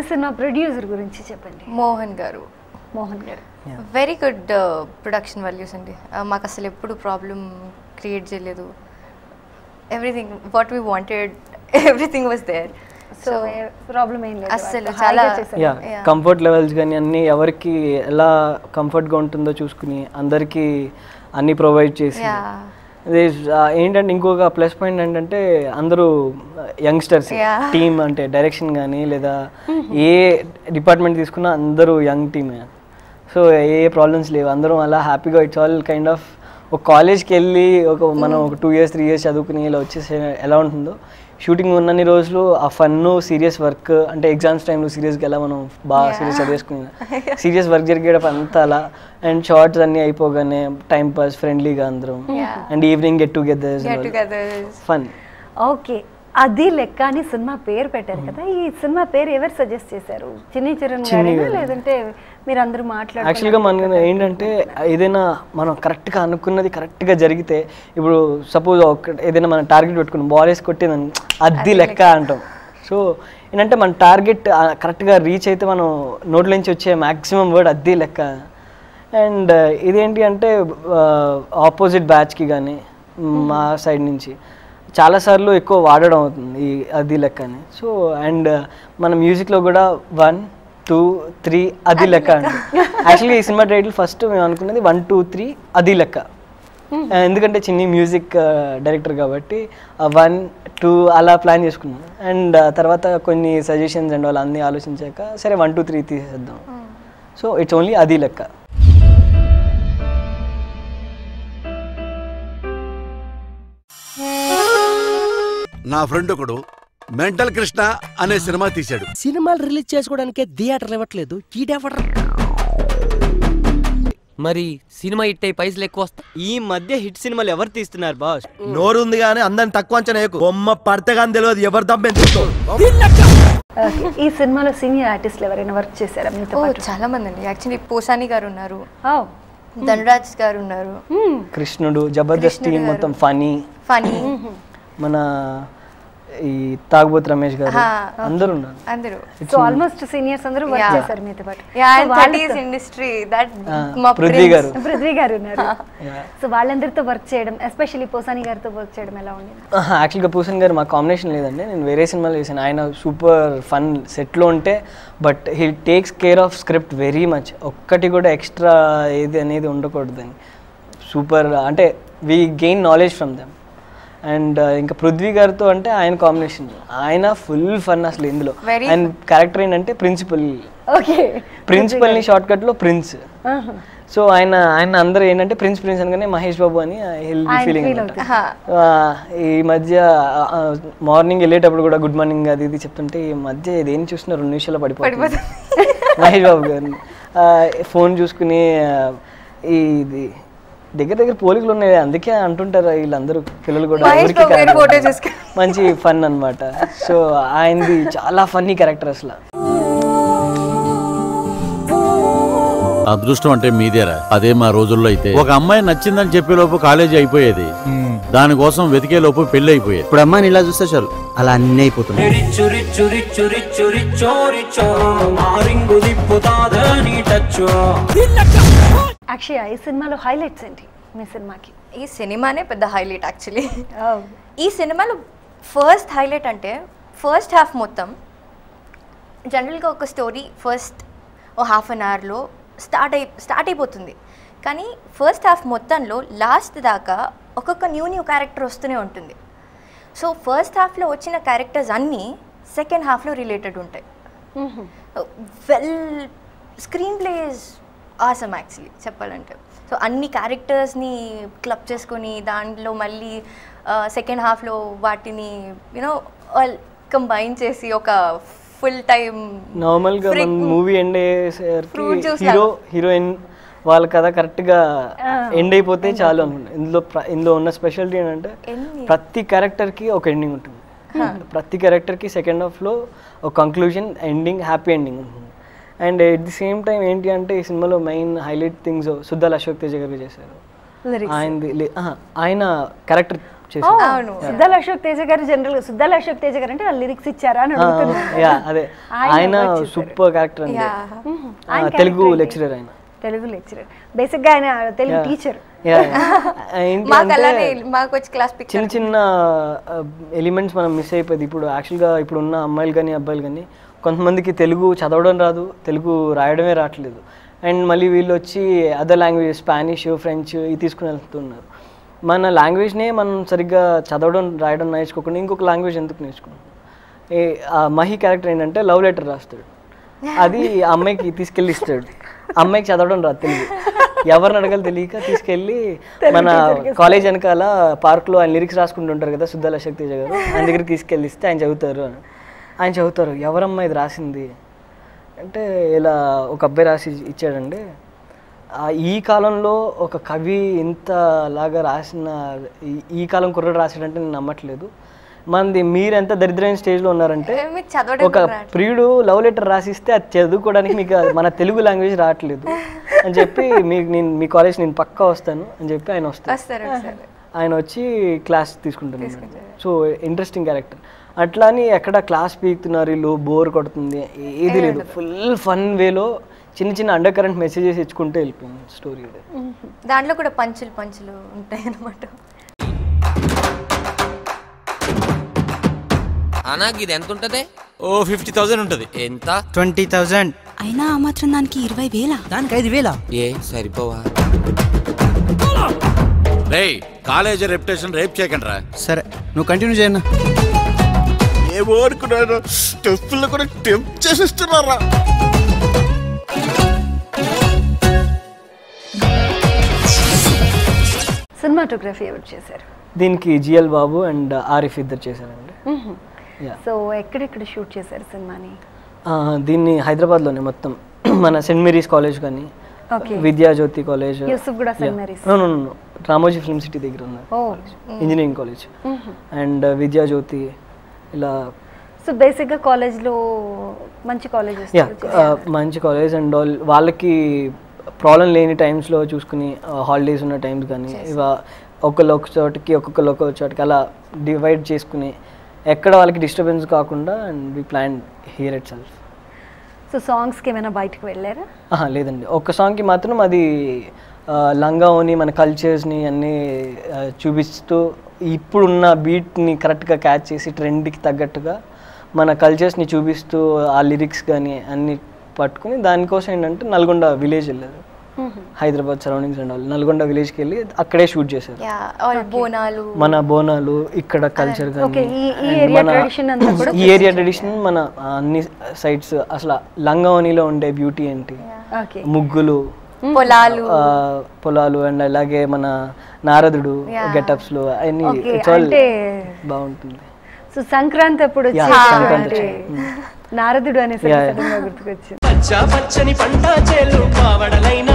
Cinema producer గురించి చెప్పండి మోహన్ గారు మోహన్ గారు వెరీ గుడ్ ప్రొడక్షన్ వాల్యూస్ అండి Uh, మాకు అసలు ఎప్పుడు ప్రాబ్లం క్రియేట్ చేయలేదు everything what we wanted everything was there so problem ఏం లేదు అస్సలు హాయిగా చాలా- చేశారు. Yeah Yeah. కంఫర్ట్ లెవెల్స్ కానీ అన్నీ ఎవరికి ఎలా కంఫర్ట్గా ఉంటుందో చూసుకుని అందరికీ అన్నీ ప్రొవైడ్ చేసి యా ఇది ఆ, ఏంటంటే ఇంకొక ప్లస్ పాయింట్ ఏంటంటే అందరూ యంగ్స్టర్స్ Yeah. టీమ్ అంటే డైరెక్షన్ కానీ లేదా ఏ డిపార్ట్మెంట్ తీసుకున్నా అందరూ యంగ్ టీమే సో ఏ ప్రాబ్లమ్స్ లేవు అందరం అలా హ్యాపీగా ఇట్స్ ఆల్ కైండ్ ఆఫ్ ఒక కాలేజ్కి వెళ్ళి ఒక మనం ఒక టూ ఇయర్స్ త్రీ ఇయర్స్ చదువుకుని ఇలా వచ్చేసి ఎలా ఉంటుందో షూటింగ్ ఉన్నన్ని రోజులు ఆ ఫన్ సీరియస్ వర్క్ అంటే ఎగ్జామ్స్ టైంలో సీరియస్గా ఎలా మనం బాగా సీరియస్ చదివేసుకుని సీరియస్ వర్క్ జరిగేటప్పుడు అంతా అలా అండ్ షార్ట్స్ అన్నీ అయిపోగానే టైం పాస్ ఫ్రెండ్లీగా అందరం Yeah. And evening get together get together fun okay అది లెక్క అని సినిమా పేరు పెట్టారు కదా ఈ సినిమా పేరు ఎవరు సజెస్ట్ చేశారు చిన్ని చిరణ్ చిన్ని గారేనా గారు. లేదంటే మీరు అందరూ యాక్చువల్గా మన ఏంటంటే ఏదైనా మనం కరెక్ట్గా అనుకున్నది కరెక్ట్గా జరిగితే ఇప్పుడు సపోజ్ ఒక ఏదైనా మనం టార్గెట్ పెట్టుకుని బాల్ వేసి కొట్టిందని అద్ది లెక్క అంటాం సో ఏంటంటే మన టార్గెట్ కరెక్ట్గా రీచ్ అయితే మనం నోట్ల నుంచి వచ్చే మ్యాక్సిమం వర్డ్ అద్ది లెక్క అండ్ ఇదేంటి అంటే ఆపోజిట్ బ్యాచ్కి కానీ మా సైడ్ నుంచి చాలాసార్లు ఎక్కువ వాడడం అవుతుంది ఈ అది లెక్క అని సో అండ్ మన మ్యూజిక్లో కూడా వన్ టూ త్రీ అది లెక్క అండి యాక్చువల్లీ ఈ సినిమా టైటిల్ ఫస్ట్ మేము అనుకున్నది వన్ టూ త్రీ అది లెక్క ఆ, ఎందుకంటే చిన్ని మ్యూజిక్ డైరెక్టర్ కాబట్టి వన్ టూ అలా ప్లాన్ చేసుకున్నాం అండ్ తర్వాత కొన్ని సజెషన్స్ అండ్ వాళ్ళు అన్నీ ఆలోచించాక సరే వన్ టూ త్రీ తీసేద్దాం సో ఇట్స్ ఓన్లీ అది లెక్క నా ఫ్రెండ్ ఒకడు మెంటల్ కృష్ణ అనే సినిమా తీశాడు సినిమాలు రిలీజ్ చేసుకోవడానికే థియేటర్లు ఇవ్వట్లేదు ఈడెవడ మరి సినిమా హిట్ అయి పైసలు ఎక్కువ వస్తాయి ఈ మధ్య హిట్ సినిమాలు ఎవరు తీస్తున్నారు బాస్ నోరుంది కానీ అందరిని తక్కువ అంచనా వేయకు. బొమ్మ పడితే కానీ తెలియదు ఎవరు దమ్మెంతో ఓకే ఈ సినిమాలో సీనియర్ ఆర్టిస్టులు ఎవరైనా వర్క్ చేశారా మీతో ఓ పాటు చాలా మంది అండి యాక్చువల్లీ పోసాని గారు ఉన్నారు Oh. ధనరాజ్ గారు ఉన్నారు కృష్ణుడు జబర్దస్త్ కృష్ణుడు టీం గారు. మొత్తం ఫనీ ఫనీ మన ఈ తాగుబోతు రమేష్ గారు హా. అందరూ ఉన్నారు అందరూ సో ఆల్మోస్ట్ సీనియర్స్ అందరూ వర్క్ Yeah. చేశారు మీతో పాటు యా So అండ్ వాళ్ళతో- థర్టీస్ ఇండస్ట్రీ దట్ ఆ, మా పృథ్వీ prince. గారు. పృథ్వీ గారు ఉన్నారు Yeah. సో వాళ్ళందరితో వర్క్ చేయడం ఎస్పెషల్లీ పోసాని గారితో వర్క్ చేయడం ఎలా ఉండేది యాక్చువల్గా పూసన్ గారు మా కాంబినేషన్ లేదండి నేను వేరే సినిమాలో చేశాను ఆయన సూపర్ ఫన్ సెట్లో ఉంటే but he takes care of script very much ఒక్కటి కూడా ఎక్స్ట్రా ఏది అనేది ఉండకూడదని సూపర్ అంటే we gain knowledge from them and ఇంకా పృథ్వీ గారితో అంటే ఆయన కాంబినేషన్ ఆయన ఫుల్ ఫన్ అసలు ఇందులో Very అండ్ క్యారెక్టర్ ఏంటంటే ప్రిన్సిపల్ ఓకే ప్రిన్సిపల్ని షార్ట్ కట్లో ప్రిన్స్ సో ఆయన ఆయన అందరూ ఏంటంటే ప్రిన్స్ ప్రిన్స్ అనగానే మహేష్ బాబు అని హెల్దీ ఆయన ఫీలింగ్ feel అనమాట హా. ఆ, ఈ మధ్య మార్నింగ్ వెళ్ళేటప్పుడు కూడా గుడ్ మార్నింగ్ అది ఇది చెప్తుంటే ఈ మధ్య ఇదేం చూసినా రెండు నిమిషాలు పడిపోతుంది మహేష్ బాబు గారిని ఫోన్ చూసుకుని ఆ, ఈ ఇది దగ్గర దగ్గర పోలికలు ఉన్నాయి అందుకే అంటుంటారు వీళ్ళందరూ పిల్లలు కూడా మహేష్ ఊరికే బాబు గారి కాదు. photo చూసుకుని. మంచి ఫన్ అన్నమాట సో ఆయనది చాలా ఫన్నీ క్యారెక్టర్ అసలు అదృష్టం అంటే మీదేరా అదే మా రోజుల్లో అయితే ఒక అమ్మాయి నచ్చిందని చెప్పే లోపు కాలేజీ అయిపోయేది దానికోసం వెతికే లోపు పెళ్లి అయిపోయేది ఇప్పుడు అమ్మాయిని ఇలా చూస్తే చాలు అలా అన్నీ అయిపోతుంది రిచ్చు రిచ్చు రిచ్చు రిచ్చు రిచ్చో రిచ్చో మారింగు దిప్పుతాద నీ టచ్చో అక్షయ ఈ సినిమాలో హైలైట్స్ ఏంటి మీ సినిమాకి ఈ సినిమానే పెద్ద హైలైట్ యాక్చువల్లీ Oh. ఈ సినిమాలో ఫస్ట్ హైలైట్ అంటే ఫస్ట్ హాఫ్ మొత్తం జనరల్గా ఒక స్టోరీ ఫస్ట్ ఓ హాఫ్ అన్ అవర్లో స్టార్ట్ అయి స్టార్ట్ అయిపోతుంది కానీ ఫస్ట్ హాఫ్ మొత్తంలో లాస్ట్ దాకా ఒక్కొక్క న్యూ న్యూ క్యారెక్టర్ వస్తూనే ఉంటుంది సో ఫస్ట్ హాఫ్లో వచ్చిన క్యారెక్టర్స్ అన్నీ సెకండ్ హాఫ్లో రిలేటెడ్ ఉంటాయి well screen plays awesome actually చెప్పాలంటే సో అన్ని క్యారెక్టర్స్ని క్లబ్ చేసుకొని దాంట్లో మళ్ళీ సెకండ్ హాఫ్లో వాటిని యూనో కంబైన్ చేసి ఒక ఫుల్ టైం నార్మల్ గా మన మూవీ ఎండ్ Fruit అయ్యేసరికి juice హీరో హీరోయిన్ వాళ్ళ కథ కరెక్ట్ గా ఎండ్ అయిపోతే చాలు అనుకుంటా ఇందులో ప్ర- ఇందులో ఉన్న స్పెషాలిటీ ఏంటంటే Ending. ప్రతి క్యారెక్టర్ కి ఒక ఎండింగ్ ఉంటుంది ప్రతి క్యారెక్టర్ కి సెకండ్ హాఫ్ లో ఒక కంక్లూజన్ ఎండింగ్ హ్యాపీ ఎండింగ్ ఉంటుంది and at the same time ఏంటి అంటే ఈ సినిమాలో main highlight things Suddala Ashok Teja గారు చేశారు Lyrics. ఆయనది లే- ఆహా, ఆయన క్యారెక్టర్ చేశారు అవును. సుద్దాల అశోక్ తేజ గారు జనరల్ గా సుద్దాల అశోక్ తేజ గారు అంటే వాళ్ళు లిరిక్స్ ఇచ్చారా అని అడుగుతున్నాను యా అదే ఆయన ఆయన work చేశారు. సూపర్ క్యారెక్టర్ అండి Yeah. ఆ, ఆయన తెలుగు character ఏంటి? లెక్చరర్ ఆయన తెలుగు లెక్చరర్ బేసిక్ గా ఆయన Telugu Yeah. Teacher Yeah, yeah. ఏంటి మాకు అంటే అలానే మాకు వచ్చి క్లాస్ పిక్ చిన్న చిన్న ఎలిమెంట్స్ మనం మిస్ అయిపోయింది ఇప్పుడు యాక్చువల్గా ఇప్పుడు ఉన్న అమ్మాయిలు కానీ అబ్బాయిలు కానీ కొంతమందికి తెలుగు చదవడం రాదు తెలుగు రాయడమే రావట్లేదు అండ్ మళ్ళీ వీళ్ళు వచ్చి అదర్ లాంగ్వేజ్ స్పానిష్ ఫ్రెంచ్ ఇవి తీసుకుని వెళ్తున్నారు మన లాంగ్వేజ్నే మనం సరిగ్గా చదవడం రాయడం నేర్చుకోకుండా ఇంకొక లాంగ్వేజ్ ఎందుకు నేర్చుకుంటాం ఏ ఆ మహి క్యారెక్టర్ ఏంటంటే లవ్ లెటర్ రాస్తాడు అది ఆ అమ్మాయికి తీసుకెళ్ళి ఇస్తాడు అమ్మాయికి చదవడం రాదు తెలుగు ఎవరిని అడగాలి తెలియక తీసుకెళ్ళి మన కాలేజ్ వెనకాల పార్క్లో ఆయన లిరిక్స్ రాసుకుంటుంటారు కదా సుద్దాల శక్తి తేజ గారు ఆయన దగ్గరికి తీసుకెళ్ళి ఇస్తే ఆయన చదువుతారు అని ఆయన చదువుతారు ఎవరమ్మా ఇది రాసింది అంటే ఇలా ఒక అబ్బాయి రాసి ఇచ్చాడండి ఆ ఈ కాలంలో ఒక కవి ఇంతలాగా రాసిన ఈ- ఈ కాలం కుర్రాడు రాసాడంటే నేను నమ్మట్లేదు మనది మీరు ఎంత దరిద్రమైన స్టేజ్లో ఉన్నారంటే మీకు చదవడం ఒక ప్రియుడు లవ్ లెటర్ రాసిస్తే అది చదువుకోవడానికి మీకు అది మన తెలుగు లాంగ్వేజ్ రావట్లేదు అని చెప్పి మీకు నేను మీ కాలేజ్ నేను పక్కా వస్తాను అని చెప్పి ఆయన వస్తారు వస్తారు వస్తారు ఆయన వచ్చి క్లాస్ తీసుకుంటున్నారు సో ఇంట్రెస్టింగ్ క్యారెక్టర్ అట్లా అని ఎక్కడ క్లాస్ పీకుతున్నారు వీళ్ళు బోర్ కొడుతుంది ఏది లేదు ఫుల్ ఫన్ వేలో చిన్న చిన్న అండర్ కరెంట్ మెసేజెస్ ఇచ్చుకుంటూ వెళ్ళిపోయింది స్టోరీ దాంట్లో కూడా పంచులు పంచులు ఉంటాయి అనమాట అనా ఇది ఎంత ఉంటది ఓ ఫిఫ్టీ థౌసండ్ ఉంటుంది ఎంత ట్వంటీ థౌజండ్ అయినా ఆ మాత్రం దానికి ఇరవై వేల దానికి ఐదు వేల ఏ సరిపోవా రేయ్ కాలేజీ రెప్యుటేషన్ రేప్ చేయకండి రా సరే నువ్వు కంటిన్యూ చేయన్నా ఏమో అనుకున్నాను టెస్టుల్లో కూడా టెంప్ చేసేస్తున్నారా సినిమాటోగ్రఫీ ఎవరు చేశారు దీనికి జిఎల్ బాబు అండ్ ఆరిఫ్ ఇద్దరు చేశారండి Yeah. సో ఎక్కడెక్కడ షూట్ చేశారు సినిమాని ఆ, దీన్ని హైదరాబాద్లోనే మొత్తం మన సెయింట్ మేరీస్ కాలేజ్ కానీ Okay. విద్యాజ్యోతి కాలేజ్ యూసుఫ్ కూడా Saint Mary's Ramoji film city దగ్గర ఉన్నారు ఓ ఇంజనీరింగ్ కాలేజ్ అండ్ విద్యాజ్యోతి ఇలా సో బేసిక్గా కాలేజ్లో మంచి కాలేజెస్ యా మంచి కాలేజ్ అండ్ ఆల్ వాళ్ళకి ప్రాబ్లం లేని టైమ్స్లో చూసుకుని హాలిడేస్ ఉన్న టైమ్స్ కానీ ఇవా ఒకళ్ళు ఒక చోటికి ఒక్కొక్కరు ఒక చోటికి అలా డివైడ్ చేసుకుని ఎక్కడ వాళ్ళకి డిస్టర్బెన్స్ కాకుండా and we plan here itself so సాంగ్స్కి ఏమైనా బయటకు వెళ్ళారా ఆహా, లేదండి ఒక్క సాంగ్కి మాత్రం అది ఆ, లంగాఓని మన కల్చర్స్ని అన్నీ ఆ, చూపిస్తూ ఇప్పుడున్న బీట్ని కరెక్ట్గా క్యాచ్ చేసి ట్రెండ్కి తగ్గట్టుగా మన కల్చర్స్ని చూపిస్తూ ఆ లిరిక్స్ కానీ అన్ని పట్టుకుని దానికోసం ఏంటంటే నల్గొండ విలేజ్ వెళ్ళారు Hyderabad surroundings and all Nalgonda విలేజ్కి వెళ్ళి అక్కడే షూట్ చేశారు యా ఆల్ బోనాలు మన బోనాలు ఇక్కడ కల్చర్ Okay, కానీ ఈ- ఈ and area మన- tradition అంతా కూడా ఈ ఏరియా ట్రెడిషన్ మన ఆ, అన్ని సైట్స్ అసలు లంగావనిలో ఉండే బ్యూటీ ఏంటి ఓకే ముగ్గులు పొలాలు ఆ, పొలాలు అండ్ అలాగే మన నారదుడు గెటప్స్ లో అన్ని Okay, it's all అంటే బాగుంటుంది సో సంక్రాంతి అప్పుడు Yeah, వచ్చేటువంటి సంక్రాంతి నారదుడు అనే Yeah, yeah. సడన్ గా గుర్తుకొచ్చింది పచ్చ పచ్చని పంట చేలు పావడలైన